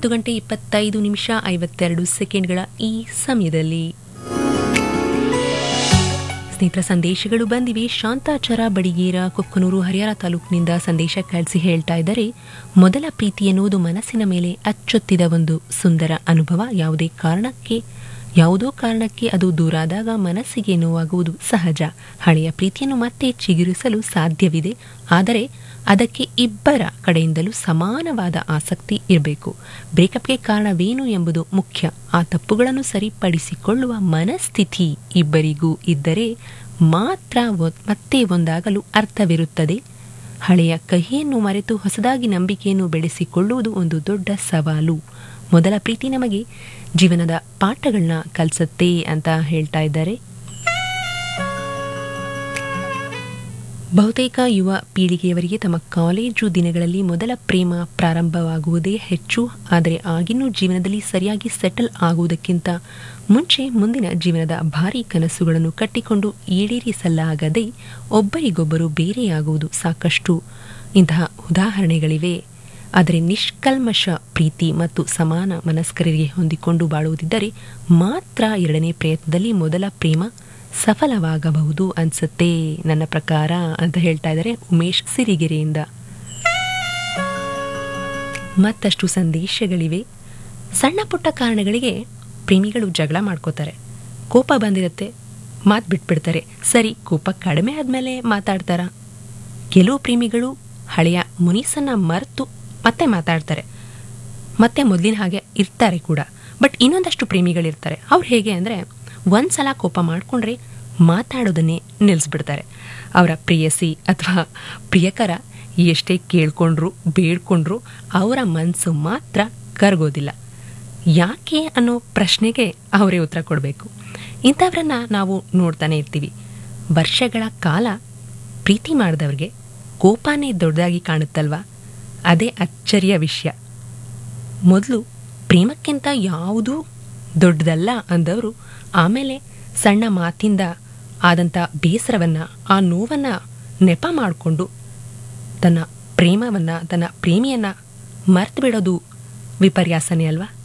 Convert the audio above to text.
ಹತ್ತು ಗಂಟೆ ಇಪ್ಪತ್ತೈದು ನಿಮಿಷ ಐವತ್ತೆರಡು ಸೆಕೆಂಡ್ಗಳ ಈ ಸಮಯದಲ್ಲಿ ಸ್ನೇಹಿತರ ಸಂದೇಶಗಳು ಬಂದಿವೆ ಶಾಂತಾಚಾರ ಬಡಿಗೇರ ಕೊಕ್ಕನೂರು ಹರಿಹರ ತಾಲೂಕಿನಿಂದ ಸಂದೇಶ ಕಳಿಸಿ ಹೇಳ್ತಾ ಇದ್ದಾರೆ ಮೊದಲ ಪ್ರೀತಿ ಎನ್ನುವುದು ಮನಸ್ಸಿನ ಮೇಲೆ ಅಚ್ಚೊತ್ತಿದ ಒಂದು ಸುಂದರ ಅನುಭವ ಯಾವುದೇ ಕಾರಣಕ್ಕೆ ಯಾವುದೋ ಕಾರಣಕ್ಕೆ ಅದು ದೂರಾದಾಗ ಮನಸ್ಸಿಗೆ ನೋವಾಗುವುದು ಸಹಜ ಹಳೆಯ ಪ್ರೀತಿಯನ್ನು ಮತ್ತೆ ಚಿಗುರಿಸಲು ಸಾಧ್ಯವಿದೆ ಆದರೆ ಅದಕ್ಕೆ ಇಬ್ಬರ ಕಡೆಯಿಂದಲೂ ಸಮಾನವಾದ ಆಸಕ್ತಿ ಇರಬೇಕು ಬ್ರೇಕಪ್ಗೆ ಕಾರಣವೇನು ಎಂಬುದು ಮುಖ್ಯ ಆ ತಪ್ಪುಗಳನ್ನು ಸರಿಪಡಿಸಿಕೊಳ್ಳುವ ಮನಸ್ಥಿತಿ ಇಬ್ಬರಿಗೂ ಇದ್ದರೆ ಮಾತ್ರ ಒ- ಮತ್ತೆ ಒಂದಾಗಲು ಅರ್ಥವಿರುತ್ತದೆ ಹಳೆಯ ಕಹಿಯನ್ನು ಮರೆತು ಹೊಸದಾಗಿ ನಂಬಿಕೆಯನ್ನು ಬೆಳೆಸಿಕೊಳ್ಳುವುದು ಒಂದು ದೊಡ್ಡ ಸವಾಲು ಮೊದಲ ಪ್ರೀತಿ ನಮಗೆ ಜೀವನದ ಪಾಠಗಳನ್ನ ಕಲಿಸುತ್ತೆ ಅಂತ ಹೇಳ್ತಾ ಇದ್ದಾರೆ ಬಹುತೇಕ ಯುವ ಪೀಳಿಗೆಯವರಿಗೆ ತಮ್ಮ ಕಾಲೇಜು ದಿನಗಳಲ್ಲಿ ಮೊದಲ ಪ್ರೇಮ ಪ್ರಾರಂಭವಾಗುವುದೇ ಹೆಚ್ಚು ಆದರೆ ಆಗಿನ್ನೂ ಜೀವನದಲ್ಲಿ ಸರಿಯಾಗಿ ಸೆಟಲ್ ಆಗುವುದಕ್ಕಿಂತ ಮುಂಚೆ ಮುಂದಿನ ಜೀವನದ ಭಾರಿ ಕನಸುಗಳನ್ನು ಕಟ್ಟಿಕೊಂಡು ಈಡೇರಿಸಲಾಗದೆ ಒಬ್ಬರಿಗೊಬ್ಬರು ಬೇರೆಯಾಗುವುದು ಸಾಕಷ್ಟು ಇಂತಹ ಉದಾಹರಣೆಗಳಿವೆ ಆದರೆ ನಿಷ್ಕಲ್ಮಶ ಪ್ರೀತಿ ಮತ್ತು ಸಮಾನ ಮನಸ್ಕರಿಗೆ ಹೊಂದಿಕೊಂಡು ಬಾಳುವುದಿದ್ದರೆ ಮಾತ್ರ ಎರಡನೇ ಪ್ರಯತ್ನದಲ್ಲಿ ಮೊದಲ ಪ್ರೇಮ ಸಫಲವಾಗಬಹುದು ಅನ್ಸುತ್ತೆ ನನ್ನ ಪ್ರಕಾರ ಅಂತ ಹೇಳ್ತಾ ಇದ್ದಾರೆ ಉಮೇಶ್ ಸಿರಿಗೆರೆಯಿಂದ ಮತ್ತಷ್ಟು ಸಂದೇಶಗಳಿವೆ ಸಣ್ಣ ಪುಟ್ಟ ಕಾರಣಗಳಿಗೆ ಪ್ರೇಮಿಗಳು ಜಗಳ ಮಾಡ್ಕೋತಾರೆ ಕೋಪ ಬಂದಿರುತ್ತೆ ಮಾತು ಬಿಟ್ಬಿಡ್ತಾರೆ ಸರಿ ಕೋಪ ಕಡಿಮೆ ಆದಮೇಲೆ ಮಾತಾಡ್ತಾರ ಕೆಲವು ಪ್ರೇಮಿಗಳು ಹಳೆಯ ಮುನಿಸನ್ನ ಮರೆತು ಮತ್ತೆ ಮಾತಾಡ್ತಾರೆ ಮತ್ತೆ ಮೊದಲಿನ ಹಾಗೆ ಇರ್ತಾರೆ ಕೂಡ ಬಟ್ ಇನ್ನೊಂದಷ್ಟು ಪ್ರೇಮಿಗಳಿರ್ತಾರೆ ಅವ್ರು ಹೇಗೆ ಅಂದರೆ ಒಂದ್ಸಲ ಕೋಪ ಮಾಡಿಕೊಂಡ್ರೆ ಮಾತಾಡೋದನ್ನೇ ನಿಲ್ಲಿಸ್ಬಿಡ್ತಾರೆ ಅವರ ಪ್ರೇಯಸಿ ಅಥವಾ ಪ್ರಿಯಕರ ಎಷ್ಟೇ ಕೇಳ್ಕೊಂಡ್ರು ಬೇಡ್ಕೊಂಡ್ರು ಅವರ ಮನಸ್ಸು ಮಾತ್ರ ಕರಗೋದಿಲ್ಲ ಯಾಕೆ ಅನ್ನೋ ಪ್ರಶ್ನೆಗೆ ಅವರೇ ಉತ್ತರ ಕೊಡಬೇಕು ಇಂಥವ್ರನ್ನ ನಾವು ನೋಡ್ತಾನೆ ಇರ್ತೀವಿ ವರ್ಷಗಳ ಕಾಲ ಪ್ರೀತಿ ಮಾಡಿದವ್ರಿಗೆ ಕೋಪನೇ ದೊಡ್ಡದಾಗಿ ಕಾಣುತ್ತಲ್ವಾ ಅದೇ ಅಚ್ಚರಿಯ ವಿಷಯ ಮೊದಲು ಪ್ರೇಮಕ್ಕಿಂತ ಯಾವುದೂ ದೊಡ್ಡದಲ್ಲ ಅಂದವರು ಆಮೇಲೆ ಸಣ್ಣ ಮಾತಿಂದ ಆದಂಥ ಬೇಸರವನ್ನು ಆ ನೋವನ್ನು ನೆಪ ಮಾಡಿಕೊಂಡು ತನ್ನ ಪ್ರೇಮವನ್ನು ತನ್ನ ಪ್ರೇಮಿಯನ್ನು ಮರ್ತು ಬಿಡೋದು ವಿಪರ್ಯಾಸನೇ ಅಲ್ವಾ